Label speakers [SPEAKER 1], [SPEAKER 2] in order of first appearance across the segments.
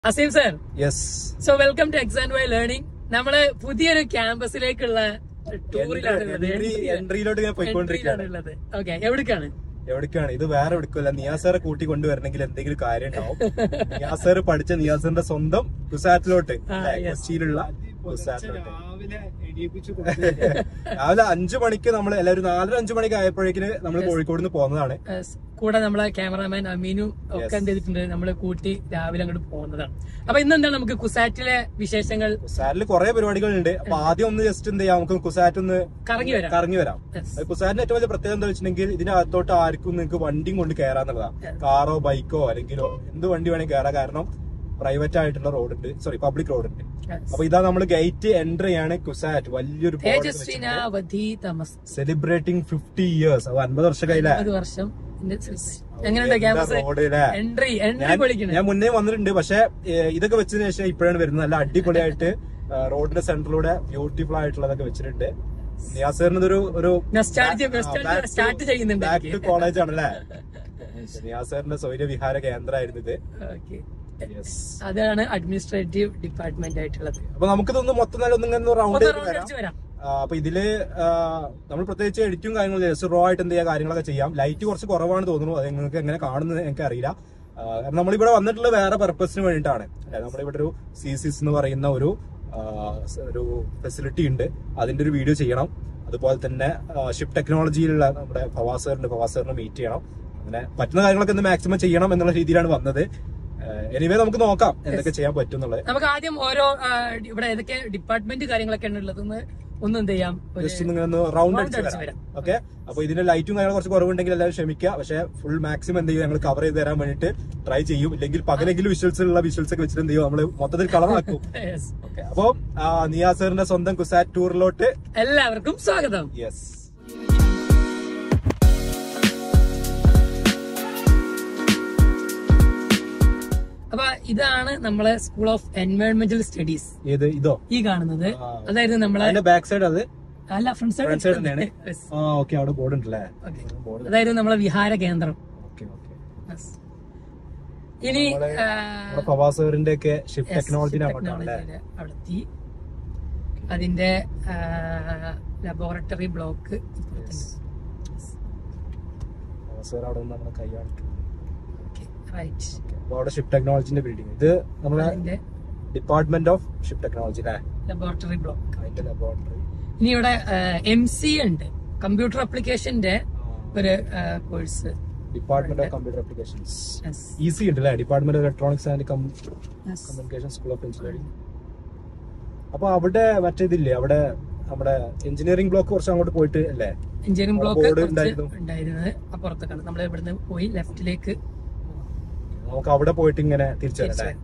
[SPEAKER 1] Azeem sir
[SPEAKER 2] yes
[SPEAKER 1] so welcome to exam why learning നമ്മള് പുതിയൊരു ക്യാമ്പസിലേക്കുള്ള ടൂറിലാണ് ഉള്ളത്.
[SPEAKER 2] എൻട്രിയിലോട്ട് ഞാൻ പോയിക്കൊണ്ടിരിക്കുകയാണ്
[SPEAKER 1] ഉള്ളത് ഓക്കെ എവിടേക്കാണ്
[SPEAKER 2] എവിടേക്കാണ് ഇത് വേറെ എവിടേക്കല്ല നിയാസറെ കൂട്ടി കൊണ്ടുവരണമെങ്കിൽ എന്തെങ്കിലും കാര്യം ഉണ്ടാവും നിയാസർ പഠിച്ച നിയാസറിന്റെ സ്വന്തം കുസാറ്റിലോട്ട്
[SPEAKER 1] ആ,
[SPEAKER 2] അല്ലേ?
[SPEAKER 1] yes.
[SPEAKER 2] കൊച്ചിയിലുള്ള കുസാറ്റിലോട്ട്
[SPEAKER 3] രാവിലെ എണീപ്പിച്ചു
[SPEAKER 2] രാവിലെ അഞ്ചു മണിക്ക് നമ്മൾ എല്ലാവരും നാലര അഞ്ചു മണിക്ക് ആയപ്പോഴേക്കിന് നമ്മൾ കോഴിക്കോട് നിന്ന് പോകുന്നതാണ്
[SPEAKER 1] Yes. കൂടെ നമ്മളെ ക്യാമറാമാൻ അമീനു ഒക്കെ
[SPEAKER 2] Yes.
[SPEAKER 1] എന്ത് ചെയ്തിട്ടുണ്ട് നമ്മള് കൂട്ടി രാവിലെ അങ്ങോട്ട് പോകുന്നതാണ് അപ്പൊ ഇന്നെന്താണ് നമുക്ക് കുസാറ്റിലെ വിശേഷങ്ങൾ
[SPEAKER 2] കുസാറ്റിൽ കുറെ പരിപാടികളുണ്ട് അപ്പൊ ആദ്യം ഒന്ന് ജസ്റ്റ് എന്ത് ചെയ്യാം നമുക്ക് കുസാറ്റ് ഒന്ന്
[SPEAKER 1] കറങ്ങി വരാം
[SPEAKER 2] കറങ്ങി വരാം
[SPEAKER 1] Yes.
[SPEAKER 2] അത് കുസാറ്റിന്റെ ഏറ്റവും വലിയ പ്രത്യേകത എന്താ വെച്ചിട്ടുണ്ടെങ്കിൽ ഇതിനകത്തോട്ട് ആർക്കും നിങ്ങൾക്ക് വണ്ടിയും കൊണ്ട് കയറാന്നുള്ളതാ
[SPEAKER 1] Yes.
[SPEAKER 2] കാറോ ബൈക്കോ അല്ലെങ്കിലോ എന്ത് വണ്ടി വേണമെങ്കിൽ കയറാം കാരണം പ്രൈവറ്റ് ആയിട്ടുള്ള റോഡ് ഉണ്ട് സോറി പബ്ലിക് റോഡ് ഉണ്ട് അപ്പൊ ഇതാ നമ്മൾ ഗേറ്റ് എൻട്രി ആണ് കുസാറ്റ് വലിയൊരു
[SPEAKER 1] തേജസ്വിനാവധി തമസ്
[SPEAKER 2] സെലിബ്രേറ്റിംഗ് ഫിഫ്റ്റി ഇയേഴ്സ് അപ്പൊ അൻപത് വർഷം കയ്യിലെ
[SPEAKER 1] അമ്പത് വർഷം എങ്ങനെയുണ്ട് ക്യാമ്പസ്
[SPEAKER 2] റോഡ്
[SPEAKER 1] എൻട്രി എൻട്രി
[SPEAKER 2] ഞാൻ
[SPEAKER 1] പൊളിക്കണേ
[SPEAKER 2] ഞാൻ മുന്നേ വന്നിട്ടുണ്ട് പക്ഷെ ഇതൊക്കെ വെച്ചതിന് ശേഷം ഇപ്പോഴാണ് വരുന്നത് നല്ല അടിപൊളിയായിട്ട് റോഡിന്റെ സെന്ററിലൂടെ ബ്യൂട്ടിഫുൾ ആയിട്ടുള്ളതൊക്കെ വെച്ചിട്ടുണ്ട് നിയാസറിന് ഒരു ഒരു
[SPEAKER 1] Nostalgia, nostalgia start ചെയ്യുന്നുണ്ട്
[SPEAKER 2] ബാക്ക് ടു
[SPEAKER 1] എനിക്ക്.
[SPEAKER 2] കോളേജ് ആണല്ലേ നിയാസറിന്റെ സ്വൈര്യ വിഹാര കേന്ദ്രമായിരുന്നു ഇത്
[SPEAKER 1] ഓക്കെ
[SPEAKER 2] Yes.
[SPEAKER 1] അതാണ് അഡ്മിനിസ്ട്രേറ്റീവ് ഡിപ്പാർട്ട്മെന്റ് ആയിട്ടുള്ളത്
[SPEAKER 2] അപ്പൊ നമുക്കിതൊന്ന് മൊത്തം നല്ല ഒന്നിങ്ങനെ റൗണ്ട്
[SPEAKER 1] ഒന്ന്
[SPEAKER 2] ചെയ്ത്
[SPEAKER 1] round
[SPEAKER 2] വരാം
[SPEAKER 1] അടിച്ച് വരാം
[SPEAKER 2] ആ, അപ്പൊ ഇതില് ആ, നമ്മൾ പ്രത്യേകിച്ച് എഡിറ്റും കാര്യങ്ങളും ജസ്റ്റ് റോ ആയിട്ട് എന്ത് ചെയ്യാം കാര്യങ്ങളൊക്കെ ചെയ്യാം ലൈറ്റ് കുറച്ച് കുറവാണ് തോന്നുന്നു അത് നിങ്ങൾക്ക് എങ്ങനെ കാണുന്നത് എനിക്ക് അറിയില്ല ആ, കാരണം നമ്മളിവിടെ വന്നിട്ടുള്ളത് വേറെ പർപ്പസിന് വേണ്ടിയിട്ടാണ് അല്ലെ നമ്മളിവിടെ ഒരു സി സിസ് എന്ന് പറയുന്ന ഒരു ആ, സ- ഒരു ഫെസിലിറ്റി ഉണ്ട് അതിന്റെ ഒരു വീഡിയോ ചെയ്യണം അതുപോലെ തന്നെ ഷിപ്പ് ടെക്നോളജിയിലുള്ള നമ്മുടെ ഫവാസറിന്റെ ഫവാസറിനെ മീറ്റ് ചെയ്യണം അങ്ങനെ പറ്റുന്ന കാര്യങ്ങളൊക്കെ ഒന്ന് മാക്സിമം ചെയ്യണം എന്നുള്ള രീതിയിലാണ് വന്നത് എനിവേ നമുക്ക് നോക്കാം എന്തൊക്കെ ചെയ്യാൻ പറ്റും എന്നുള്ളത്
[SPEAKER 1] നമുക്ക് ആദ്യം ഓരോ ആ, ഇവിടെ ഏതൊക്കെ ഡിപ്പാർട്ട്മെന്റ് കാര്യങ്ങളൊക്കെ ഉള്ളത് ഒന്ന് എന്ത് ചെയ്യാം ഒരു
[SPEAKER 2] ജസ്റ്റ് ഒന്ന് ഇങ്ങനെ ഒന്ന് റൗണ്ട്
[SPEAKER 1] round
[SPEAKER 2] അടിച്ച്
[SPEAKER 1] അടിച്ച്
[SPEAKER 2] വരാം
[SPEAKER 1] വരാം.
[SPEAKER 2] ഓക്കെ അപ്പൊ ഇതിന്റെ ലൈറ്റും കാര്യങ്ങളും കുറച്ച് കുറവുണ്ടെങ്കിൽ എല്ലാവരും ക്ഷമിക്കുക പക്ഷെ ഫുൾ മാക്സിമം എന്ത് ചെയ്യും ഞങ്ങൾ കവർ ചെയ്ത് തരാൻ വേണ്ടിട്ട് ട്രൈ ചെയ്യും ഇല്ലെങ്കിൽ പകലെങ്കിലും വിഷ്വൽസ് ഉള്ള വിഷ്വൽസ് ഒക്കെ വെച്ചിട്ട് എന്ത് ചെയ്യും നമ്മൾ മൊത്തത്തിൽ കളറാക്കും
[SPEAKER 1] Yes.
[SPEAKER 2] ഓക്കെ അപ്പൊ നിയാസറിന്റെ സ്വന്തം കുസാറ്റ് ടൂറിലോട്ട്
[SPEAKER 1] എല്ലാവർക്കും സ്വാഗതം
[SPEAKER 2] യെസ്
[SPEAKER 1] അപ്പൊ ഇതാണ് നമ്മളെ സ്കൂൾ ഓഫ് എൻവയോൺമെന്റൽ സ്റ്റഡീസ്
[SPEAKER 2] ഏത് ഇതോ
[SPEAKER 1] ഈ കാണുന്നത്
[SPEAKER 2] ആ.
[SPEAKER 1] അതായത് നമ്മളെ
[SPEAKER 2] അതിന്റെ ബാക്ക് സൈഡ് അത്
[SPEAKER 1] അല്ല ഫ്രണ്ട്
[SPEAKER 2] ഫ്രണ്ട് സൈഡ് തന്നെയാണ് ആ ഓക്കെ അവിടെ ബോർഡ് ഉണ്ടല്ലേ ബോർഡ്
[SPEAKER 1] അതായത് നമ്മളെ വിഹാര കേന്ദ്രം
[SPEAKER 2] ഓക്കെ ഓക്കെ
[SPEAKER 1] Yes. ഇനി
[SPEAKER 2] നമ്മളെ-
[SPEAKER 1] ആ,
[SPEAKER 2] നമ്മുടെ ഫവാസറിന്റെ ഒക്കെ ഷിഫ്റ്റ്
[SPEAKER 1] yes,
[SPEAKER 2] ടെക്നോളജിനെ
[SPEAKER 1] ship
[SPEAKER 2] അങ്ങോട്ടാണ് അല്ലേ
[SPEAKER 1] technology യുടെ അവിടെ എത്തി അതിന്റെ ലബോറട്ടറി ബ്ലോക്ക്
[SPEAKER 2] ഫവാസർ അവിടെ നിന്ന് നമ്മുടെ കൈ കാണിക്കുന്നു
[SPEAKER 1] റൈറ്റ്
[SPEAKER 2] അപ്പൊ അവിടെ ഷിപ്പ് ടെക്നോളജിന്റെ ബിൽഡിംഗ് ഇത് നമ്മുടെ
[SPEAKER 1] അതിന്റെ
[SPEAKER 2] ഡിപ്പാർട്ട്മെന്റ് ഓഫ് ഷിപ്പ് ടെക്നോളജി അല്ലേ
[SPEAKER 1] ലബോറട്ടറി ബ്ലോക്ക്
[SPEAKER 2] അതിന്റെ ലബോറട്ടറി
[SPEAKER 1] ഇനി ഇവിടെ എം സി ഉണ്ട് കമ്പ്യൂട്ടർ അപ്ലിക്കേഷന്റെ ഒരു course
[SPEAKER 2] department of computer applications EC ഉണ്ട് അല്ലേ department of electronics and communication school of engineering അപ്പൊ അവിടെ മറ്റേതില്ലേ അവിടെ നമ്മുടെ എഞ്ചിനീയറിംഗ് ബ്ലോക്ക് കുറച്ച് അങ്ങോട്ട് പോയിട്ട് അല്ലേ
[SPEAKER 1] എഞ്ചിനീയറിംഗ്
[SPEAKER 2] അവിടെ
[SPEAKER 1] ബ്ലോക്ക്
[SPEAKER 2] board ഉണ്ടായിരുന്നു.
[SPEAKER 1] ഉണ്ടായിരുന്നത് അപ്പുറത്തേക്കാണ് നമ്മൾ ഇവിടുന്ന് പോയി ലെഫ്റ്റിലേക്ക്
[SPEAKER 2] നമുക്ക് അവിടെ പോയിട്ട് ഇങ്ങനെ തിരിച്ചു വരാം അല്ലേ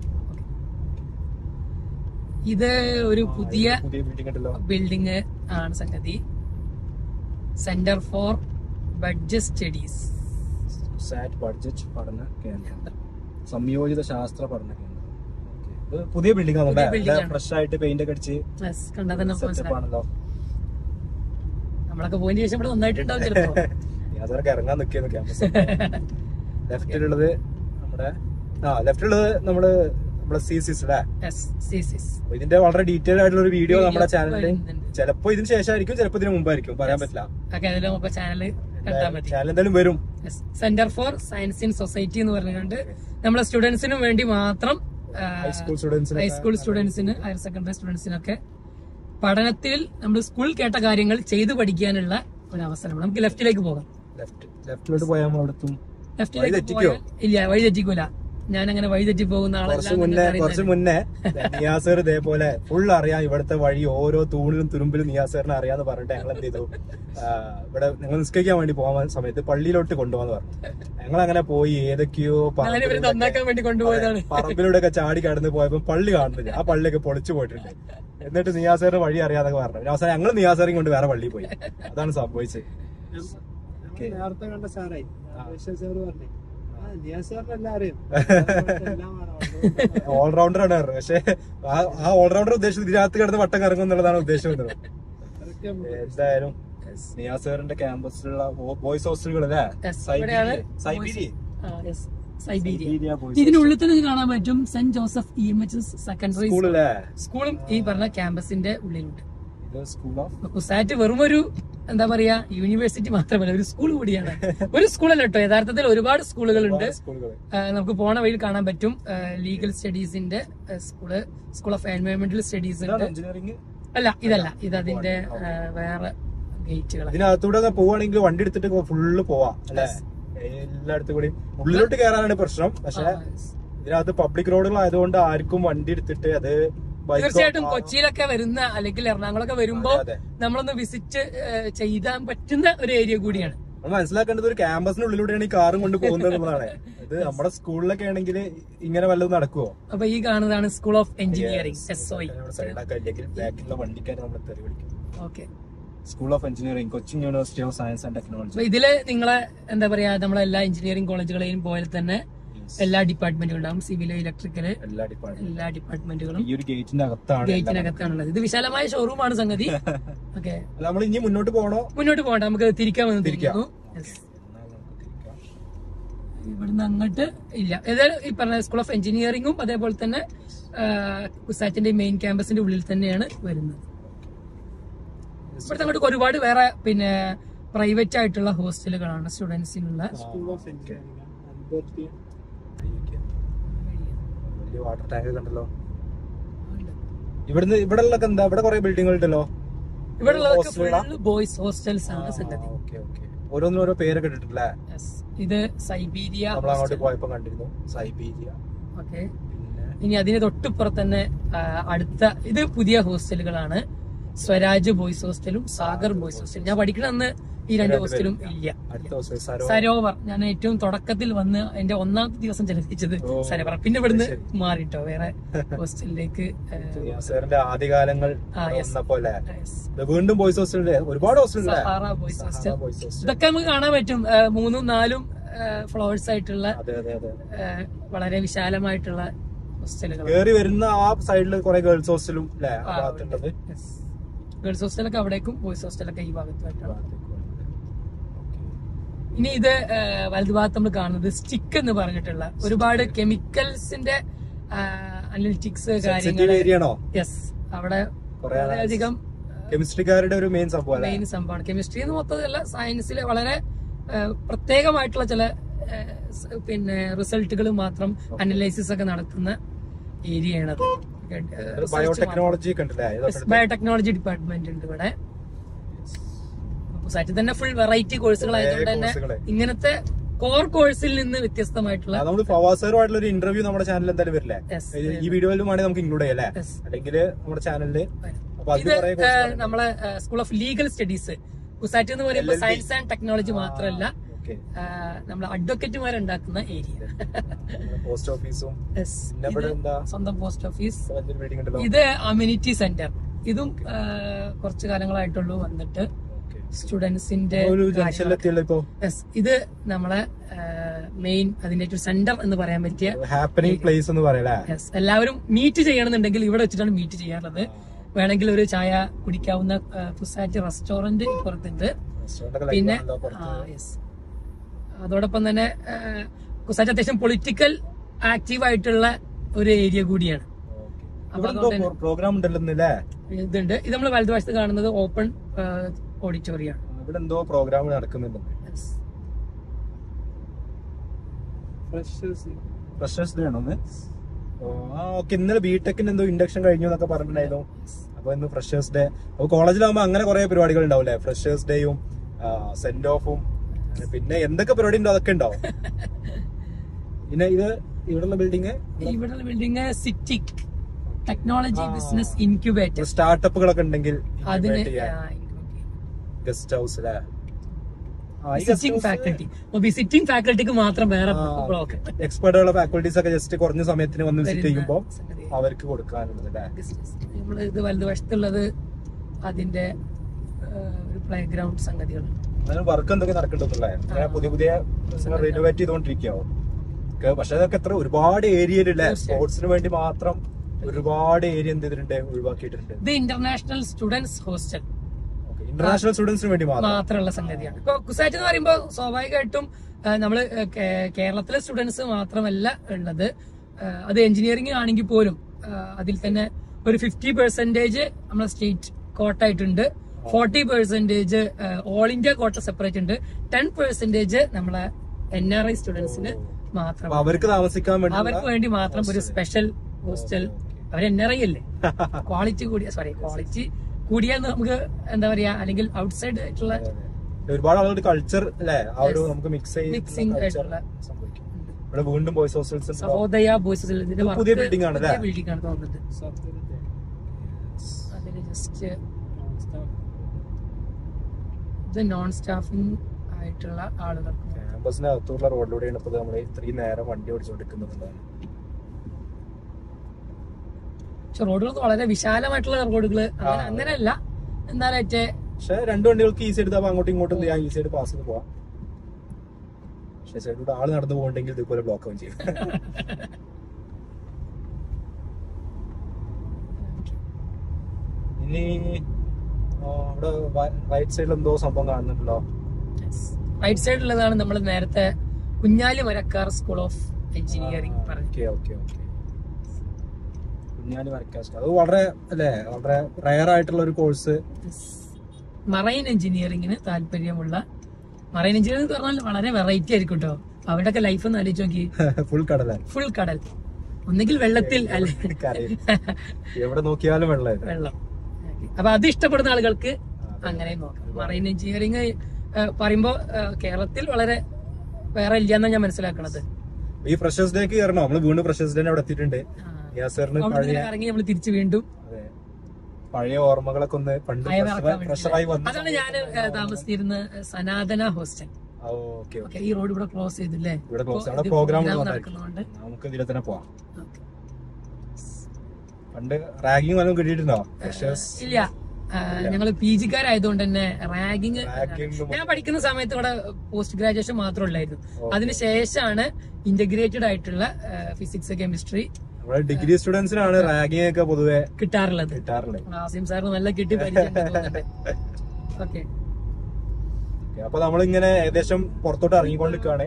[SPEAKER 1] ഇത് ഒരു
[SPEAKER 2] ആ,
[SPEAKER 1] പുതിയ
[SPEAKER 2] ഇത് പുതിയ ബിൽഡിംഗ് ഉണ്ടല്ലോ
[SPEAKER 1] ബിൽഡിംഗ് ആണ് സംഗതി സെന്റർ ഫോർ ബഡ്ജറ്റ് സ്റ്റഡീസ്
[SPEAKER 2] സാറ്റ് ബഡ്ജറ്റ് പഠന കേന്ദ്രം സംയോജിത ശാസ്ത്ര പഠന കേന്ദ്രം Okay. ഇത് പുതിയ ബിൽഡിംഗ്
[SPEAKER 1] പുതിയ building
[SPEAKER 2] ആണല്ലേ
[SPEAKER 1] ആണ്.
[SPEAKER 2] ഫ്രഷ് ആയിട്ട് പെയിന്റ് ഒക്കെ അടിച്ച്
[SPEAKER 1] കണ്ടാൽ തന്നെ
[SPEAKER 2] സെറ്റപ്പ്
[SPEAKER 1] മനസ്സിലാവും
[SPEAKER 2] ആണല്ലോ
[SPEAKER 1] നമ്മളൊക്കെ പോയതിനു ശേഷം ഇവിടെ നന്നായിട്ടുണ്ടാവും ചിലപ്പോ
[SPEAKER 2] അതൊക്കെ ഇറങ്ങാൻ നിൽക്കുന്നു ക്യാമ്പസ് ലെഫ്റ്റിലുള്ളത് നമ്മുടെ ആ ലെഫ്റ്റിലുള്ളത് നമ്മള് നമ്മുടെ സി സിസ് അല്ലേ
[SPEAKER 1] Yes, CCs.
[SPEAKER 2] അപ്പൊ ഇതിന്റെ വളരെ ഡീറ്റെയിൽ ആയിട്ടുള്ള ഒരു വീഡിയോ
[SPEAKER 1] Video
[SPEAKER 2] നമ്മുടെ ചാനലിൽ
[SPEAKER 1] വരുന്നുണ്ട്.
[SPEAKER 2] ചിലപ്പോ ഇതിന് ശേഷമായിരിക്കും ചിലപ്പോ ഇതിന് മുമ്പായിരിക്കും പറയാൻ പറ്റില്ല
[SPEAKER 1] ഒക്കെ അതിൽ നമുക്ക് ചാനല് കണ്ടാൽ മതി
[SPEAKER 2] ചാനൽ എന്തായാലും വരും
[SPEAKER 1] centre for science in society എന്ന് പറഞ്ഞുകൊണ്ട് നമ്മളെ സ്റ്റുഡൻസിനും വേണ്ടി മാത്രം
[SPEAKER 2] ഹൈസ്കൂൾ സ്റ്റുഡൻസിന്
[SPEAKER 1] ഹൈസ്കൂൾ സ്റ്റുഡൻസിന് ഹയർ സെക്കൻഡറി സ്റ്റുഡൻസിനൊക്കെ പഠനത്തിൽ നമ്മൾ സ്കൂൾ കേട്ട കാര്യങ്ങൾ ചെയ്തു പഠിക്കാനുള്ള ഒരു അവസരമാണ് നമുക്ക് ലെഫ്റ്റിലേക്ക് പോകാം
[SPEAKER 2] ലെഫ്റ്റ് ലെഫ്റ്റിലോട്ട് പോയാൽ നമ്മൾ അവിടെത്തും
[SPEAKER 1] ലെഫ്റ്റിലേക്ക്
[SPEAKER 2] തെറ്റിക്കോ?
[SPEAKER 1] പോയാൽ ഇല്ല വഴി തെറ്റിക്കൂല ഞാൻ അങ്ങനെ വഴി തെറ്റി പോകുന്ന
[SPEAKER 2] കുറച്ച്
[SPEAKER 1] ആളല്ല
[SPEAKER 2] മുന്നേ കുറച്ച് മുന്നേ നിയാസർ ഇതേപോലെ ഫുൾ അറിയാം ഇവിടുത്തെ വഴി ഓരോ തൂണിലും തുരുമ്പിലും നിയാസറിനെ അറിയാന്ന് പറഞ്ഞിട്ട് ഞങ്ങൾ എന്ത് ചെയ്തു ആ, ഇവിടെ ഞങ്ങൾ നിസ്കരിക്കാൻ വേണ്ടി പോകാൻ സമയത്ത് പള്ളിയിലോട്ട് കൊണ്ടുപോകാന്ന് പറഞ്ഞു ഞങ്ങൾ അങ്ങനെ പോയി ഏതൊക്കെയോ
[SPEAKER 1] ഞാൻ ഇവരെ നന്നാക്കാൻ വേണ്ടി കൊണ്ടുപോയതാണ്
[SPEAKER 2] പറമ്പിലൂടെ ഒക്കെ ചാടി കടന്ന് പോയപ്പോ പള്ളി കാണുന്നില്ല ആ പള്ളിയൊക്കെ പൊളിച്ചു പോയിട്ടുണ്ട് എന്നിട്ട് നിയാസറിന്റെ വഴി അറിയാതൊക്കെ പറഞ്ഞു പിന്നെ അവസാനം ഞങ്ങൾ നിയാസറിയും കൊണ്ട് വേറെ പള്ളിയിൽ പോയി അതാണ് സംഭവിച്ചത് Okay.
[SPEAKER 3] നേരത്തെ കണ്ട സാറേ സാറ് പറഞ്ഞേ ആ നിയാസ് സാറിന് എല്ലാം അറിയാം എല്ലാം വേണം.
[SPEAKER 2] ഓൾറൗണ്ടർ ആണ് പറഞ്ഞത് പക്ഷെ ആ- ആ ഓൾറൗണ്ടർ ഉദ്ദേശം ഇതിനകത്ത് കിടന്ന് വട്ടം കറങ്ങും എന്നുള്ളതാണ് ഉദ്ദേശം വന്നത്
[SPEAKER 3] അതൊക്കെ
[SPEAKER 2] എന്തായാലും നിയാസറിന്റെ ക്യാമ്പസിലുള്ള ബോയ്സ് ഹോസ്റ്റലുകൾ അല്ലേ
[SPEAKER 1] Yes, ഇവിടെയാണ്
[SPEAKER 2] സൈബീരി സൈബീരി
[SPEAKER 1] ആ, yes. സൈബീരിയ
[SPEAKER 2] Siberia boys
[SPEAKER 1] ഇതിനുള്ളിൽ തന്നെ നിങ്ങൾക്ക് കാണാൻ പറ്റും saint Joseph E M H S secondary
[SPEAKER 2] school അല്ലേ
[SPEAKER 1] സ്കൂളും ഈ പറഞ്ഞ ക്യാമ്പസിന്റെ ഉള്ളിലുണ്ട്
[SPEAKER 2] ഇത് സ്കൂൾ ഓഫ്
[SPEAKER 1] കുസാറ്റ് വെറും ഒരു എന്താ പറയാ യൂണിവേഴ്സിറ്റി മാത്രമല്ല ഒരു സ്കൂൾ കൂടിയാണ് ഒരു സ്കൂളല്ല കേട്ടോ യഥാർത്ഥത്തിൽ ഒരുപാട് സ്കൂളുകളുണ്ട്
[SPEAKER 2] സ്കൂളുകൾ
[SPEAKER 1] ആ, നമുക്ക് പോണ വഴിയിൽ കാണാൻ പറ്റും ലീഗൽ സ്റ്റഡീസിന്റെ സ്കൂള് സ്കൂൾ ഓഫ് എൻവയോൺമെന്റൽ സ്റ്റഡീസ് ഉണ്ട്
[SPEAKER 2] എഞ്ചിനീയറിംഗ്
[SPEAKER 1] അല്ല ഇതല്ല ഇത് അതിന്റെ ആ, വേറെ ഗേറ്റുകൾ
[SPEAKER 2] ഇതിനകത്തൂടെ ഒക്കെ പോവാണെങ്കിൽ വണ്ടി എടുത്തിട്ട് ഫുള്ള് പോവാ അല്ലെ എല്ലായിടത്തും കൂടി ഉള്ളിലോട്ട് കയറാനാണ് പ്രശ്നം പക്ഷെ ഇതിനകത്ത് പബ്ലിക് റോഡുകൾ ആയതുകൊണ്ട് ആർക്കും വണ്ടി എടുത്തിട്ട് അത് bike ഓ-
[SPEAKER 1] തീർച്ചയായിട്ടും
[SPEAKER 2] ആ,
[SPEAKER 1] കൊച്ചിയിലൊക്കെ വരുന്ന അല്ലെങ്കിൽ എറണാകുളമൊക്കെ വരുമ്പോ
[SPEAKER 2] അതെ, അതെ.
[SPEAKER 1] നമ്മളൊന്ന് വിസിറ്റ് ചെയ്യാൻ പറ്റുന്ന ഒരു ഏരിയ കൂടിയാണ്
[SPEAKER 2] നമ്മൾ മനസ്സിലാക്കേണ്ടത് ഒരു ക്യാമ്പസിന് ഉള്ളിലൂടെയാണ് ഈ കാറും കൊണ്ട് പോകുന്നത് എന്നുള്ളതാണ് ഇത് നമ്മുടെ സ്കൂളിലൊക്കെ ആണെങ്കിൽ ഇങ്ങനെ വല്ലതും നടക്കുവോ
[SPEAKER 1] അപ്പൊ ഈ കാണുന്നതാണ് school of engineering S O
[SPEAKER 2] സൈഡാക്കാൻ അല്ലെങ്കിൽ ബാക്കിലുള്ള വണ്ടിക്കാരെ നമ്മൾ തെറി വിളിക്കും
[SPEAKER 1] okay
[SPEAKER 2] school of engineering Cochin university of science and technology
[SPEAKER 1] അപ്പൊ ഇതില് നിങ്ങളെ എന്താ പറയാ നമ്മളെ എല്ലാ എഞ്ചിനീയറിംഗ് കോളേജുകളെയും പോലെ തന്നെ എല്ലാ ഡിപ്പാർട്ട്മെന്റുകളും ഉണ്ടാവും സിവിൽ ഇലക്ട്രിക്കല്
[SPEAKER 2] എല്ലാ ഡിപ്പാർട്ട്മെന്റും
[SPEAKER 1] എല്ലാ ഡിപ്പാർട്ട്മെന്റുകളും
[SPEAKER 2] ഈ ഒരു ഗേറ്റിന്റെ അകത്താണ് എല്ലാം.
[SPEAKER 1] ഗേറ്റിനകത്താണുള്ളത് ഇത് വിശാലമായ ഷോറൂമാണ് സംഗതി ഓക്കെ
[SPEAKER 2] അല്ല, നമ്മൾ ഇനി മുന്നോട്ട് പോകണോ
[SPEAKER 1] മുന്നോട്ട് പോകണ്ട നമുക്ക് തിരിക്കാമെന്ന്
[SPEAKER 2] തിരിക്കാം.
[SPEAKER 1] തോന്നുന്നു Yes.
[SPEAKER 2] എന്നാൽ നമുക്ക് തിരിക്കാം.
[SPEAKER 1] ഇവിടുന്ന് അങ്ങോട്ട് ഇല്ല ഏതായാലും ഈ പറഞ്ഞ സ്കൂൾ ഓഫ് എഞ്ചിനീയറിംഗും അതേപോലെ തന്നെ കുസാറ്റിന്റെ മെയിൻ ക്യാമ്പസിന്റെ ഉള്ളിൽ തന്നെയാണ് വരുന്നത് ഇവിടുത്തെ അങ്ങോട്ട് ഒരുപാട് വേറെ പിന്നെ പ്രൈവറ്റ് ആയിട്ടുള്ള ഹോസ്റ്റലുകളാണ് സ്റ്റുഡൻസിനുള്ള
[SPEAKER 3] സ്കൂൾ ഓഫ് എഞ്ചിനീയറിംഗ് അൽബർട്ടിയ
[SPEAKER 2] വലിയ വാട്ടർ ടാങ്ക് കണ്ടല്ലോ ഇവിടുന്ന് ഇവിടെ ഉള്ളതൊക്കെ എന്താ ഇവിടെ കുറെ ബിൽഡിങ്ങുകൾ ഉണ്ടല്ലോ
[SPEAKER 1] ഇവിടെ ഉള്ളതൊക്കെ
[SPEAKER 2] ഹോസ്റ്റലുകളാ?
[SPEAKER 1] ഫുള്ള് ബോയ്സ് ഹോസ്റ്റൽസ് ആണ് സംഗതി
[SPEAKER 2] ഓക്കെ ഓക്കെ ഓരോന്നിനും ഓരോ പേരൊക്കെ ഇട്ടിട്ടില്ലേ
[SPEAKER 1] Yes. ഇത് സൈബീരിയ
[SPEAKER 2] നമ്മൾ അങ്ങോട്ട് പോയപ്പോ കണ്ടിരുന്നു സൈബീരിയ
[SPEAKER 1] ഓക്കെ
[SPEAKER 2] പിന്നെ
[SPEAKER 1] ഇനി അതിന് തൊട്ടിപ്പുറത്ത് തന്നെ ആ, അടുത്ത ഇത് പുതിയ ഹോസ്റ്റലുകളാണ് സ്വരാജ് ബോയ്സ് ഹോസ്റ്റലും സാഗർ ബോയ്സ് ഹോസ്റ്റലും ഞാൻ പഠിക്കണ അന്ന് ഈ രണ്ട്
[SPEAKER 2] രണ്ട്
[SPEAKER 1] ഹോസ്റ്റലും
[SPEAKER 2] പേരില്ല.
[SPEAKER 1] ഇല്ല
[SPEAKER 2] അടുത്ത ദിവസം സരോ
[SPEAKER 1] സരോവർ ഞാൻ ഏറ്റവും തുടക്കത്തിൽ വന്ന് എന്റെ ഒന്നാമത്തെ ദിവസം ചെലവഴിച്ചത്
[SPEAKER 2] ഓ,
[SPEAKER 1] സരോവർ പിന്നെ ഇവിടുന്ന്
[SPEAKER 2] ശരി.
[SPEAKER 1] മാറിട്ടോ വേറെ ഹോസ്റ്റലിലേക്ക്
[SPEAKER 2] സാറിന്റെ ആദ്യകാലങ്ങൾ
[SPEAKER 1] ആ, yes.
[SPEAKER 2] വന്നപ്പോ അല്ലേ ഇത് വീണ്ടും ബോയ്സ് ഹോസ്റ്റലിന്റെ ഒരുപാട് ഹോസ്റ്റലുണ്ട്
[SPEAKER 1] Sahara boys hostel
[SPEAKER 2] boys hostel
[SPEAKER 1] ഇതൊക്കെ നമുക്ക് കാണാൻ പറ്റും ആ, മൂന്നും നാലും ഫ്ലോവേഴ്സ് ആയിട്ടുള്ള
[SPEAKER 2] അതെ അതെ അതെ
[SPEAKER 1] ആ, വളരെ വിശാലമായിട്ടുള്ള ഹോസ്റ്റലുകൾ
[SPEAKER 2] കേറി വരുന്ന ആ സൈഡിൽ കുറെ ഗേൾസ് ഹോസ്റ്റലും അല്ലേ ആ ഭാഗത്തുള്ളത്
[SPEAKER 1] ഗേൾസ് ഹോസ്റ്റലൊക്കെ അവിടേക്കും ബോയ്സ് ഹോസ്റ്റലൊക്കെ ഈ ഭാഗത്തുമായിട്ടാണ് ഇനി ഇത് ആ, വലതുഭാഗത്ത് നമ്മൾ കാണുന്നത് സ്റ്റിക്ക് എന്ന് പറഞ്ഞിട്ടുള്ള ഒരുപാട് കെമിക്കൽസിന്റെ അനലിറ്റിക്സ്
[SPEAKER 2] സെൻസിറ്റീവ്
[SPEAKER 1] കാര്യങ്ങൾ
[SPEAKER 2] ഏരിയ ആണോ
[SPEAKER 1] യെസ് അവിടെ
[SPEAKER 2] കുറെ
[SPEAKER 1] വളരെയധികം
[SPEAKER 2] കെമിസ്ട്രിക്കാരുടെ ഒരു മെയിൻ സംഭവം അല്ലേ
[SPEAKER 1] മെയിൻ സംഭവമാണ് കെമിസ്ട്രി എന്ന് മൊത്തത്തിലല്ല സയൻസിലെ വളരെ ആ, പ്രത്യേകമായിട്ടുള്ള ചില ആ, സ് പിന്നെ റിസൾട്ടുകൾ മാത്രം അനലൈസിസ് ഒക്കെ നടത്തുന്ന ഏരിയയാണത്
[SPEAKER 2] ബയോടെക്നോളജി ഒക്കെ ഉണ്ടല്ലേ ഇതൊക്കെ എടുത്ത്
[SPEAKER 1] ബയോടെക്നോളജി ഡിപ്പാർട്ട്മെന്റ് ഉണ്ട് ഇവിടെ സൈറ്റിൽ തന്നെ ഫുൾ വെറൈറ്റി കോഴ്സുകൾ ആയതുകൊണ്ട് തന്നെ
[SPEAKER 2] കോഴ്സുകള്.
[SPEAKER 1] ഇങ്ങനത്തെ കോർ കോഴ്സിൽ നിന്ന് വ്യത്യസ്തമായിട്ടുള്ള
[SPEAKER 2] നമ്മൾ ഫവാസറുമായിട്ടുള്ള ഒരു ഇന്റർവ്യൂ നമ്മുടെ ചാനലിൽ എന്തായാലും വരില്ലേ
[SPEAKER 1] Yes,
[SPEAKER 2] ഈ വീഡിയോയിലും വേണമെങ്കിൽ നമുക്ക് ഇൻക്ലൂഡ് ചെയ്യാം അല്ലേ
[SPEAKER 1] Yes.
[SPEAKER 2] അല്ലെങ്കിൽ നമ്മുടെ ചാനലില് അപ്പൊ
[SPEAKER 1] ഇത്
[SPEAKER 2] അതിൽ കുറെ
[SPEAKER 1] ആ, നമ്മളെ school of legal studies CUSAT എന്ന് പറയുമ്പോൾ
[SPEAKER 2] LLB.
[SPEAKER 1] സയൻസ് ആൻഡ് ടെക്നോളജി മാത്രമല്ല
[SPEAKER 2] ഓക്കെ
[SPEAKER 1] നമ്മൾ അഡ്വക്കേറ്റുമാരുണ്ടാക്കുന്ന ഏരിയ
[SPEAKER 2] പോസ്റ്റ് ഓഫീസും പിന്നെ ഇവിടെ എന്താ
[SPEAKER 1] സ്വന്തം പോസ്റ്റ് ഓഫീസ്
[SPEAKER 2] വലിയൊരു ബിൽഡിംഗ് ഉണ്ടല്ലോ
[SPEAKER 1] ഇത് അമ്യൂണിറ്റി സെന്റർ ഇതും ആ, കുറച്ച് കാലങ്ങളായിട്ടുള്ളൂ വന്നിട്ട്
[SPEAKER 2] Okay.
[SPEAKER 1] സ്റ്റുഡൻസിന്റെ
[SPEAKER 2] ഒരു ജംഗ്ഷനിലെത്തിയല്ലോ ഇപ്പൊ
[SPEAKER 1] Yes, ഇത് നമ്മളെ മെയിൻ അതിന്റെ ഒരു സെന്റർ എന്ന് പറയാൻ പറ്റിയ
[SPEAKER 2] ഹാപ്പനിങ് പ്ലേസ് എന്ന് പറയല്ലേ
[SPEAKER 1] yes, എല്ലാവരും മീറ്റ് ചെയ്യണമെന്നുണ്ടെങ്കിൽ ഇവിടെ വെച്ചിട്ടാണ് മീറ്റ് ചെയ്യാറുള്ളത് വേണമെങ്കിൽ ഒരു ചായ കുടിക്കാവുന്ന പുസാറ്റ് റെസ്റ്റോറന്റ് ഇപ്പുറത്തുണ്ട്
[SPEAKER 2] Restaurant ഒക്കെ live
[SPEAKER 1] പിന്നെ
[SPEAKER 2] ആണല്ലോ പുറത്ത്.
[SPEAKER 1] ആ, yes. അതോടൊപ്പം തന്നെ കുസാറ്റ് അത്യാവശ്യം പൊളിറ്റിക്കൽ ആക്റ്റീവ് ആയിട്ടുള്ള ഒരു ഏരിയ കൂടിയാണ്
[SPEAKER 2] Okay.
[SPEAKER 1] അപ്പൊ
[SPEAKER 2] ഇവിടെ എന്തോ പ്രോഗ്രാം ഉണ്ടല്ലോ ഇന്നല്ലേ
[SPEAKER 1] ഇതുണ്ട് ഇത് നമ്മൾ വലതുവശത്ത് കാണുന്നത് ഓപ്പൺ ഓഡിറ്റോറിയം
[SPEAKER 2] ഇവിടെ എന്തോ പ്രോഗ്രാം നടക്കുന്നുണ്ട്
[SPEAKER 3] ഫ്രഷേഴ്സ്
[SPEAKER 2] ഫ്രഷേഴ്സ് ഡേ ആണോ ഒന്ന് ഓ, ആ ഓക്കെ ഇന്നലെ ബിടെക്കിന് എന്തോ ഇൻഡക്ഷൻ കഴിഞ്ഞു എന്നൊക്കെ പറഞ്ഞിട്ടുണ്ടായിരുന്നു അപ്പൊ ഇന്ന് ഫ്രഷേഴ്സ് ഡേ അപ്പൊ കോളേജിലാകുമ്പോ അങ്ങനെ കുറെ പരിപാടികൾ ഉണ്ടാവില്ലേ ഫ്രഷേഴ്സ് ഡേയും സെന്റ് ഓഫും പിന്നെ എന്തൊക്കെ പരിപാടി ഉണ്ടോ അതൊക്കെ ഉണ്ടാവും പിന്നെ ഇത് ഇവിടെയുള്ള ബിൽഡിങ്
[SPEAKER 1] ഇവിടെ ബിൽഡിംഗ് സിറ്റിക് ടെക്നോളജി ബിസിനസ് ഇൻക്യുബേറ്റർ
[SPEAKER 2] സ്റ്റാർട്ടപ്പുകളൊക്കെ ഉണ്ടെങ്കിൽ
[SPEAKER 1] അതിന്
[SPEAKER 2] ഗസ്റ്റ് ഹൗസ് അല്ലേ
[SPEAKER 1] വിസിറ്റിംഗ് ഫാക്കൽറ്റി വിസിറ്റിംഗ് ഫാക്കൽറ്റിക്ക് മാത്രം വേറെ ബ്ലോക്ക്
[SPEAKER 2] എക്സ്പേർട്ടുള്ള ഫാക്കൽറ്റീസ് ഒക്കെ ജസ്റ്റ് കുറഞ്ഞ സമയത്തിന് വന്ന് വിസിറ്റ് ചെയ്യുമ്പോൾ അവർക്ക് കൊടുക്കാനുള്ളത് അല്ലേ
[SPEAKER 1] നമ്മൾ ഇത് വലതുവശത്തുള്ളത് അതിന്റെ ആ, ഒരു പ്ലേ ഗ്രൗണ്ട് സംഗതികൾ
[SPEAKER 2] അതിന് വർക്ക് എന്തൊക്കെ നടക്കണ്ടല്ലേ അങ്ങനെ പുതിയ പുതിയ റിനോവേറ്റ് ചെയ്തോണ്ടിരിക്കാവോ പക്ഷെ അതൊക്കെ എത്ര ഒരുപാട് ഏരിയയിലല്ലേ
[SPEAKER 1] തീർച്ചയായും.
[SPEAKER 2] സ്പോർട്സിന് വേണ്ടി മാത്രം ഒരുപാട് ഏരിയ എന്ത് ചെയ്തിട്ടുണ്ട് ഒഴിവാക്കിയിട്ടുണ്ട്
[SPEAKER 1] ഇത് ഇന്റർനാഷണൽ സ്റ്റുഡൻസ് ഹോസ്റ്റൽ
[SPEAKER 2] ഇന്റർനാഷണൽ സ്റ്റുഡൻസിന് വേണ്ടി മാത്രം
[SPEAKER 1] മാത്രമുള്ള സംഗതിയാണ് ഇപ്പൊ കുസാറ്റ് എന്ന് പറയുമ്പോൾ സ്വാഭാവികമായിട്ടും ആ, നമ്മള് കേ- കേരളത്തിലെ സ്റ്റുഡൻസ് മാത്രമല്ല ഉള്ളത് ആ, അത് എഞ്ചിനീയറിംഗ് ആണെങ്കിൽ പോലും ആ, അതിൽ തന്നെ ഒരു ഫിഫ്റ്റി പെർസെന്റേജ് നമ്മളെ സ്റ്റേറ്റ് കോട്ട ആയിട്ടുണ്ട് forty percentage all India quota separate ഉണ്ട് ടെൻ പെർസെന്റേജ് നമ്മളെ എൻ ആർ ഐ സ്റ്റുഡൻസിന് മാത്രം
[SPEAKER 2] അപ്പൊ അവർക്ക് താമസിക്കാൻ വേണ്ടി
[SPEAKER 1] അവർക്ക് വേണ്ടി മാത്രം ഒരു സ്പെഷ്യൽ ഹോസ്റ്റൽ അവർ എൻ ആർ ഐ അല്ലേ ക്വാളിറ്റി കൂടിയ സോറി ക്വാളിറ്റി കൂടിയ നമുക്ക് എന്താ പറയാ അല്ലെങ്കിൽ ഔട്ട്സൈഡ് ആയിട്ടുള്ള
[SPEAKER 2] ഒരുപാട് ആളുകളുടെ കൾച്ചർ അല്ലെ ആ ഒരു നമുക്ക് മിക്സ്
[SPEAKER 1] Mixing ആയിട്ടുള്ള
[SPEAKER 2] സംഭവിക്കും ഇവിടെ വീണ്ടും ബോയ്സ് ഹോസ്റ്റൽസ്
[SPEAKER 1] സഹോദയ ബോയ്സ് ഇതിന്റെ
[SPEAKER 2] ഇത് പുതിയ building ആണ് അല്ലേ?
[SPEAKER 1] ബിൽഡിംഗ് ആണ് തോന്നുന്നത്
[SPEAKER 3] സബ്ജക്റ്റ്
[SPEAKER 1] അതിന് ജസ്റ്റ് ഇത് നോൺ സ്റ്റാഫിംഗ് ആയിട്ടുള്ള ആളുകൾക്ക്
[SPEAKER 2] ക്യാമ്പസിന്റെ അകത്തുള്ള റോഡിലൂടെയാണ് ഇപ്പൊ നമ്മൾ ഇത്രയും നേരം വണ്ടി ഓടിച്ചുകൊണ്ടിരിക്കുന്നത്
[SPEAKER 1] പക്ഷെ റോഡുകൾ വളരെ വിശാലമായിട്ടുള്ള റോഡുകൾ അങ്ങനെ അങ്ങനെയല്ല എന്നാലേ
[SPEAKER 2] പക്ഷെ രണ്ട് വണ്ടികൾക്ക് ഈസി എടുത്താൽ അങ്ങോട്ടും ഇങ്ങോട്ടും ചെയ്യാം ഈസി ആയിട്ട് പാസ് ചെയ്ത് പോവാം പക്ഷെ സൈഡിലൂടെ ആള് നടന്നു പോകണ്ടെങ്കിൽ ഇതുപോലെ ബ്ലോക്ക് ആവും ചെയ്യും ഇനി ആ, അവിടെ റൈറ്റ് സൈഡിൽ എന്തോ സംഭവം കാണുന്നുണ്ടല്ലോ
[SPEAKER 1] റൈറ്റ് സൈഡിലുള്ളതാണ് നമ്മൾ നേരത്തെ Kunjali Marakkar school of engineering പറഞ്ഞു
[SPEAKER 2] ഓക്കെ ഓക്കെ ഓക്കെ കുഞ്ഞാലി വരക്കാസ്റ്റ് അത് വളരെ അല്ലേ വളരെ റയർ ആയിട്ടുള്ള ഒരു കോഴ്സ്
[SPEAKER 1] മറൈൻ എഞ്ചിനീയറിംഗിന് താല്പര്യമുള്ള മറൈൻ എഞ്ചിനീയറിംഗ് എന്ന് പറഞ്ഞാൽ വളരെ വെറൈറ്റി ആയിരിക്കും കേട്ടോ അവിടെയൊക്കെ ലൈഫ് ഒന്ന് ആലോചിച്ച് നോക്കി
[SPEAKER 2] ഫുൾ കടലാണ്
[SPEAKER 1] ഫുൾ കടൽ ഒന്നുകിൽ വെള്ളത്തിൽ അല്ലെ
[SPEAKER 2] എനിക്കറിയില്ല. എവിടെ നോക്കിയാലും വെള്ളമായിരുന്നു
[SPEAKER 1] വെള്ളം അപ്പൊ അത് ഇഷ്ടപ്പെടുന്ന ആളുകൾക്ക് അങ്ങനെ നോക്കാം മറൈൻ എഞ്ചിനീയറിംഗ് പറയുമ്പോ ആ, കേരളത്തിൽ വളരെ വേറെ ഇല്ലാന്നാ ഞാൻ മനസ്സിലാക്കണത്
[SPEAKER 2] ഈ ഫ്രഷേഴ്സ് ഡേക്ക് കയറണോ നമ്മള് വീണ്ടും ഫ്രഷേഴ്സ് ഡേ അവിടെ എത്തിയിട്ടുണ്ട്
[SPEAKER 1] ആ.
[SPEAKER 2] യാസറിന്
[SPEAKER 1] അവിടെ
[SPEAKER 2] പഴയ
[SPEAKER 1] നിന്ന് ഇറങ്ങി നമ്മൾ തിരിച്ചു വീണ്ടും
[SPEAKER 2] അതെ. പഴയ ഓർമ്മകളൊക്കെ ഒന്ന് പണ്ട്
[SPEAKER 1] അയവിറക്കാൻ വേണ്ടി
[SPEAKER 2] ഫ്രഷറായി വന്നു
[SPEAKER 1] അതാണ് ഞാൻ താമസിച്ചിരുന്ന സനാതന ഹോസ്റ്റൽ
[SPEAKER 2] ഓക്കെ
[SPEAKER 1] ഓക്കെ ഈ റോഡ് ഇവിടെ ക്ലോസ് ചെയ്തില്ലേ
[SPEAKER 2] ഇവിടെ close.
[SPEAKER 1] ഇപ്പോ
[SPEAKER 2] അവിടെ
[SPEAKER 1] ഇത്
[SPEAKER 2] program
[SPEAKER 1] program
[SPEAKER 2] നടക്കുന്നുണ്ട്.
[SPEAKER 1] നടക്കുന്നുണ്ട്
[SPEAKER 2] നമുക്ക് ഇതിലെ തന്നെ പോവാം
[SPEAKER 1] Okay.
[SPEAKER 2] പണ്ട് റാഗിങ് വല്ലതും കിട്ടിയിട്ടുണ്ടോ ഫ്രഷേഴ്സ്
[SPEAKER 1] ഇല്ല ഞങ്ങൾ പി ജിക്കാരായതുകൊണ്ട് തന്നെ റാഗിങ്
[SPEAKER 2] റാഗിങ്
[SPEAKER 1] ഞാൻ പഠിക്കുന്ന സമയത്ത് ഇവിടെ പോസ്റ്റ് ഗ്രാജുവേഷൻ മാത്രമുള്ളായിരുന്നു
[SPEAKER 2] Okay.
[SPEAKER 1] അതിനുശേഷമാണ് ഇന്റഗ്രേറ്റഡ് ആയിട്ടുള്ള ഫിസിക്സ് കെമിസ്ട്രി
[SPEAKER 2] നമ്മുടെ ഡിഗ്രി സ്റ്റുഡൻസിനാണ് റാഗിങ് ഒക്കെ പൊതുവെ
[SPEAKER 1] കിട്ടാറുള്ളത്
[SPEAKER 2] കിട്ടാറുള്ളത്
[SPEAKER 1] ആസിം സാറിന് നല്ല കിട്ടി പരിചയം ഓക്കെ
[SPEAKER 2] Okay, അപ്പൊ നമ്മളിങ്ങനെ ഏകദേശം പുറത്തോട്ട് ഇറങ്ങിക്കൊണ്ടിരിക്കുകയാണ്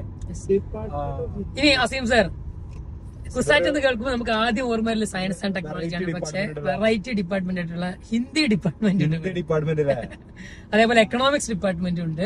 [SPEAKER 1] ഇനി അസീം സാർ കുസാറ്റ് എന്ന് കേൾക്കുമ്പോൾ നമുക്ക് ആദ്യം ഓർമ്മ വരല് സയൻസ് ആൻഡ് ടെക്നോളജി ആണ്
[SPEAKER 2] Variety
[SPEAKER 1] പക്ഷേ
[SPEAKER 2] department ഉള്ള-
[SPEAKER 1] വെറൈറ്റി ഡിപ്പാർട്ട്മെന്റ് ആയിട്ടുള്ള ഹിന്ദി ഡിപ്പാർട്ട്മെന്റ് ഉണ്ട്
[SPEAKER 2] ഡിപ്പാർട്ട്മെന്റ് അല്ലേ
[SPEAKER 1] അതേപോലെ എക്കണോമിക്സ് ഡിപ്പാർട്ട്മെന്റ് ഉണ്ട്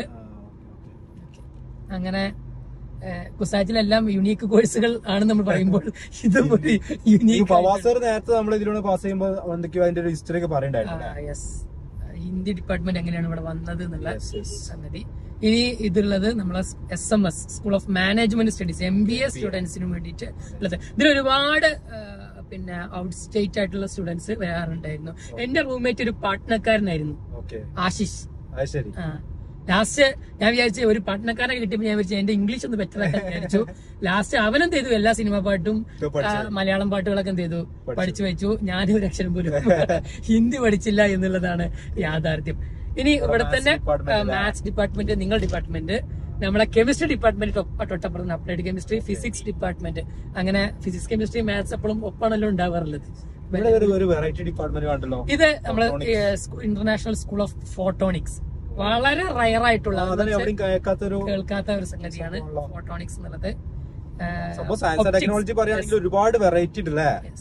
[SPEAKER 1] അങ്ങനെ ഏഹ്, കുസാറ്റിലെല്ലാം യുണീക്ക് കോഴ്സുകൾ ആണ് നമ്മൾ പറയുമ്പോൾ ഇതും ഒരു
[SPEAKER 2] ഈ
[SPEAKER 1] യുണീക്ക്
[SPEAKER 2] പവാസർ നേരത്തെ നമ്മൾ ഇതിലൂടെ പാസ് ചെയ്യുമ്പോൾ എന്തൊക്കെയോ അതിന്റെ ഒരു ഹിസ്റ്ററി ഒക്കെ പറയണ്ടായിരുന്നു
[SPEAKER 1] യെസ് ഹിന്ദി ഡിപ്പാർട്ട്മെന്റ് എങ്ങനെയാണ് ഇവിടെ വന്നത് എന്നുള്ള
[SPEAKER 2] Yes, yes.
[SPEAKER 1] സംഗതി ഇനി ഇതുള്ളത് നമ്മളെ S M S school of management studies M B A സ്റ്റുഡൻസിന് വേണ്ടിയിട്ട് ഉള്ളത് ഇതിൽ ഒരുപാട് ആ, പിന്നെ ഔട്ട് സ്റ്റേറ്റ് ആയിട്ടുള്ള സ്റ്റുഡൻസ് വരാറുണ്ടായിരുന്നു എന്റെ റൂംമേറ്റ് ഒരു പാട്നക്കാരനായിരുന്നു
[SPEAKER 2] ഓക്കെ
[SPEAKER 1] ആശിഷ്
[SPEAKER 2] അത് ശരി
[SPEAKER 1] ലാസ്റ്റ് ഞാൻ വിചാരിച്ചു ഒരു പാട്നക്കാരെ കിട്ടിയപ്പോൾ ഞാൻ വിചാരിച്ചു എന്റെ ഇംഗ്ലീഷ് ഒന്ന് ബെറ്റർ ആക്കാൻ വിചാരിച്ചു ലാസ്റ്റ് അവനെന്ത് ചെയ്തു എല്ലാ സിനിമ പാട്ടും
[SPEAKER 2] ഒക്കെ പഠിച്ചു.
[SPEAKER 1] ആ, മലയാളം പാട്ടുകളൊക്കെ എന്ത് ചെയ്തു
[SPEAKER 2] പഠിച്ചു.
[SPEAKER 1] പഠിച്ചു വെച്ചു ഞാനും ഒരു അക്ഷരം പോലും ഹിന്ദി പഠിച്ചില്ല എന്നുള്ളതാണ് യാഥാർത്ഥ്യം ഇനി ഇവിടെ തന്നെ
[SPEAKER 2] department അല്ലേ?
[SPEAKER 1] മാത്സ് ഡിപ്പാർട്ട്മെന്റ് നിങ്ങൾ ഡിപ്പാർട്ട്മെന്റ് നമ്മളെ കെമിസ്ട്രി ഡിപ്പാർട്ട്മെന്റ് തൊട്ടപ്പുറത്ത് അപ്ലൈഡ് കെമിസ്ട്രി ഫിസിക്സ് ഡിപ്പാർട്ട്മെന്റ് അങ്ങനെ ഫിസിക്സ് കെമിസ്ട്രി മാത്സ് എപ്പോഴും ഒപ്പാണല്ലോ ഉണ്ടാവാറുള്ളത്
[SPEAKER 2] ഇവിടെ ഒരു ഒരു വെറൈറ്റി ഡിപ്പാർട്ട്മെന്റ് കണ്ടല്ലോ
[SPEAKER 1] ഇത് നമ്മള് ഇന്റർനാഷണൽ സ്കൂൾ ഓഫ് ഫോട്ടോണിക്സ് വളരെ റയർ ആയിട്ടുള്ള
[SPEAKER 2] അതാണ് എവിടെയും കേൾക്കാത്തൊരു
[SPEAKER 1] കേൾക്കാത്ത ഒരു സംഗതിയാണ് ഫോട്ടോണിക്സ് എന്നുള്ളത്
[SPEAKER 2] സംഭവം സയൻസ് ആൻഡ് ടെക്നോളജി പറയുകയാണെങ്കിൽ ഒരുപാട് വെറൈറ്റി ഉണ്ട് അല്ലേ
[SPEAKER 1] Yes.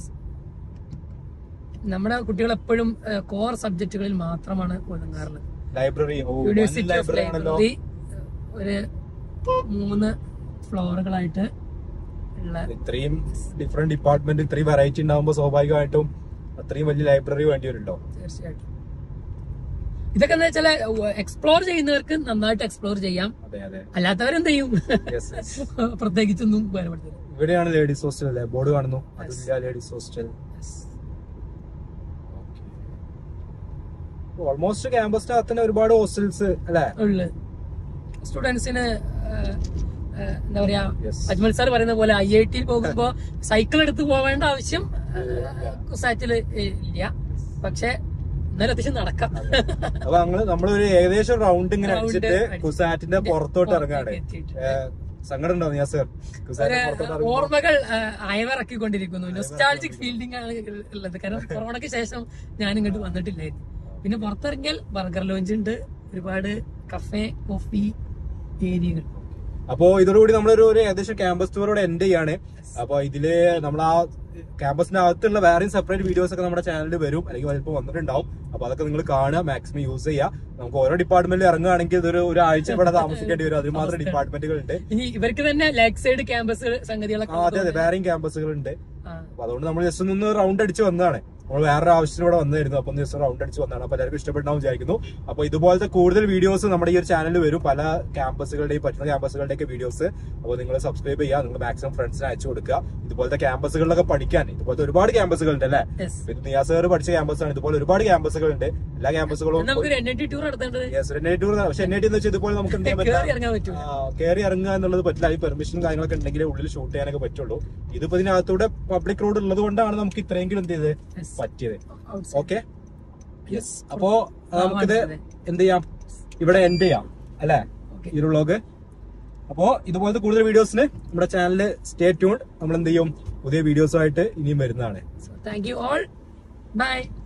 [SPEAKER 1] നമ്മുടെ കുട്ടികൾ എപ്പോഴും കോർ സബ്ജക്റ്റുകളിൽ മാത്രമാണ് ഒതുങ്ങാറുള്ളത്
[SPEAKER 2] ലൈബ്രറി ഓ
[SPEAKER 1] യൂണിവേഴ്സിറ്റി ഓഫ്
[SPEAKER 2] ലൈബ്രറി ആണല്ലോ
[SPEAKER 1] ലൈബ്രറി ഒരു മൂന്ന് ഫ്ലോറുകളായിട്ട് ഉള്ള
[SPEAKER 2] ഇത്രയും ഡിഫറെന്റ് ഡിപ്പാർട്ട്മെന്റ് ഇത്രയും വെറൈറ്റി ഉണ്ടാകുമ്പോൾ സ്വാഭാവികമായിട്ടും അത്രയും വലിയ ലൈബ്രറി വേണ്ടി വരുമല്ലോ
[SPEAKER 1] തീർച്ചയായിട്ടും ഇതൊക്കെ എന്താ വെച്ചാൽ എക്സ്പ്ലോർ ചെയ്യുന്നവർക്ക് നന്നായിട്ട് എക്സ്പ്ലോർ ചെയ്യാം
[SPEAKER 2] അതെ അതെ
[SPEAKER 1] അല്ലാത്തവരെന്ത് ചെയ്യും
[SPEAKER 2] Yes, yes.
[SPEAKER 1] പ്രത്യേകിച്ചൊന്നും ഉപകാരപ്പെടുത്തില്ല
[SPEAKER 2] ഇവിടെയാണ് ലേഡീസ് ഹോസ്റ്റൽ അല്ലേ ബോർഡ് കാണുന്നു അതില്ല ലേഡീസ് ഹോസ്റ്റൽ ഓൾമോസ്റ്റ് ക്യാമ്പസിന്റെ അകത്ത് തന്നെ ഒരുപാട് ഹോസ്റ്റൽസ് അല്ലേ
[SPEAKER 1] ഉള്ളു സ്റ്റുഡൻസിന് എന്താ പറയാ
[SPEAKER 2] Yes.
[SPEAKER 1] അജ്മൽ സാർ പറയുന്ന പോലെ ഐ ഐ ടിയിൽ പോകുമ്പോ സൈക്കിൾ എടുത്ത് പോവേണ്ട ആവശ്യം കുസാറ്റില് ഇല്ല പക്ഷെ എന്നാലും അത്യാവശ്യം നടക്കാം
[SPEAKER 2] അപ്പൊ നമ്മള് നമ്മളൊരു ഏകദേശം റൗണ്ട് ഇങ്ങനെ
[SPEAKER 1] Round
[SPEAKER 2] അടിച്ചിട്ട്
[SPEAKER 1] അടിച്ച്
[SPEAKER 2] കുസാറ്റിന്റെ പുറത്തോട്ട് ഇറങ്ങാണ്
[SPEAKER 1] എത്തിയിട്ട്.
[SPEAKER 2] സങ്കടം ഉണ്ടാവും ഞാൻ സർ കുസാറ്റിന്റെ
[SPEAKER 1] ഒരു
[SPEAKER 2] പുറത്തോട്ട് ഇറങ്ങുമ്പോ
[SPEAKER 1] ഓർമ്മകൾ ആ, അയവിറക്കിക്കൊണ്ടിരിക്കുന്നു നൊസ്റ്റാൾജിക് ഫീൽഡിംഗ് ആണ് ഉള്ളത് കാരണം കൊറോണയ്ക്ക് ശേഷം ഞാൻ ഇങ്ങോട്ട് വന്നിട്ടില്ലായിരുന്നു പിന്നെ പുറത്തിറങ്ങിയാൽ ബർഗർ ലോഞ്ച് ഉണ്ട് ഒരുപാട് കഫേ കോഫി ഏരിയകൾ
[SPEAKER 2] അപ്പോ ഇതോടുകൂടി നമ്മളൊരു ഒരു ഏകദേശം ക്യാമ്പസ് ടൂറോടെ എൻഡ് ചെയ്യാണ് അപ്പൊ ഇതില് നമ്മൾ ആ ക്യാമ്പസിന്റെ അകത്തുള്ള വേറെയും സെപ്പറേറ്റ് വീഡിയോസ് ഒക്കെ നമ്മുടെ ചാനലിൽ വരും അല്ലെങ്കിൽ ചിലപ്പോൾ വന്നിട്ടുണ്ടാവും അപ്പൊ അതൊക്കെ നിങ്ങൾ കാണുക മാക്സിമം യൂസ് ചെയ്യുക നമുക്ക് ഓരോ ഡിപ്പാർട്ട്മെന്റിൽ ഇറങ്ങുകയാണെങ്കിൽ ഇതൊരു ഒരു ആഴ്ച ഇവിടെ താമസിക്കേണ്ടി വരും അതിന് മാത്രം ഡിപ്പാർട്ട്മെന്റുകൾ ഉണ്ട്
[SPEAKER 1] ഇനി ഇവർക്ക് തന്നെ ലാക്ക് സൈഡ് ക്യാമ്പസ് സംഗതികളൊക്കെ
[SPEAKER 2] ആ, അതെ അതെ വേറെയും ക്യാമ്പസുകൾ ഉണ്ട്
[SPEAKER 1] ആ.
[SPEAKER 2] അപ്പൊ അതുകൊണ്ട് നമ്മൾ ജസ്റ്റ് ഒന്ന് റൗണ്ട് അടിച്ച് വന്നതാണ് നമ്മൾ വേറൊരു ആവശ്യത്തിന് ഇവിടെ വന്നായിരുന്നു അപ്പൊ ജസ്റ്റ് റൗണ്ട് അടിച്ച് വന്നതാണ് അപ്പൊ എല്ലാവർക്കും ഇഷ്ടപ്പെട്ടാവും വിചാരിക്കുന്നു അപ്പൊ ഇതുപോലത്തെ കൂടുതൽ വീഡിയോസ് നമ്മുടെ ഈ ഒരു ചാനലിൽ വരും പല ക്യാമ്പസുകളുടെയും പറ്റുന്ന ക്യാമ്പസുകളുടെ ഒക്കെ വീഡിയോസ് അപ്പോൾ നിങ്ങൾ സബ്സ്ക്രൈബ് ചെയ്യുക നിങ്ങൾ മാക്സിമം ഫ്രണ്ട്സിന് അയച്ചു കൊടുക്കുക ഇതുപോലത്തെ ക്യാമ്പസുകളിലൊക്കെ പഠിക്കാൻ ഇതുപോലത്തെ ഒരുപാട് ക്യാമ്പസുകൾ ഉണ്ട് അല്ലേ
[SPEAKER 1] Yes.
[SPEAKER 2] ഇത് നിയാസ് സാർ പഠിച്ച ക്യാമ്പസാണ് ഇതുപോലെ ഒരുപാട് ക്യാമ്പസുകൾ ഉണ്ട് എല്ലാ ക്യാമ്പസുകളും
[SPEAKER 1] നമുക്കൊരു എൻ ഐ ടി ടൂർ നടത്തേണ്ടത്
[SPEAKER 2] എൻ ഐ ടൂർ പക്ഷെ എൻ ഐ ടി എന്ന് വെച്ചാൽ ഇതുപോലെ നമുക്ക് എന്ത് ചെയ്യാൻ
[SPEAKER 1] കയറി
[SPEAKER 2] പറ്റില്ല
[SPEAKER 1] ഇറങ്ങാൻ പറ്റും
[SPEAKER 2] കയറി ഇറങ്ങുക എന്നുള്ളത് പറ്റില്ല ഈ പെർമിഷൻ കാര്യങ്ങളൊക്കെ ഉണ്ടെങ്കിലേ ഉള്ളിൽ ഷൂട്ട് ചെയ്യാനൊക്കെ പറ്റുള്ളൂ ഇതിപ്പോ ഇതിനകത്തൂടെ പബ്ലിക് റോഡ് ഉള്ളത് കൊണ്ടാണ് നമുക്ക് ഇത്രയെങ്കിലും എന്ത് ചെയ്ത്
[SPEAKER 1] Yes.
[SPEAKER 2] പറ്റിയത്
[SPEAKER 1] Outside.
[SPEAKER 2] Okay
[SPEAKER 1] Yes.
[SPEAKER 2] അപ്പോ
[SPEAKER 1] ആ,
[SPEAKER 2] നമുക്കിത്
[SPEAKER 1] മനസ്സിലായി.
[SPEAKER 2] എന്ത് ചെയ്യാം ഇവിടെ എൻഡ് ചെയ്യാം അല്ലെ
[SPEAKER 1] Okay.
[SPEAKER 2] ഈ ഒരു വ്ളോഗ് അപ്പോ ഇതുപോലത്തെ കൂടുതൽ വീഡിയോസിന് നമ്മുടെ ചാനലിൽ സ്റ്റേ ട്യൂൺ നമ്മൾ എന്ത് ചെയ്യും പുതിയ വീഡിയോസുമായിട്ട് ഇനിയും വരുന്നതാണ്
[SPEAKER 1] So, thank you all. Bye.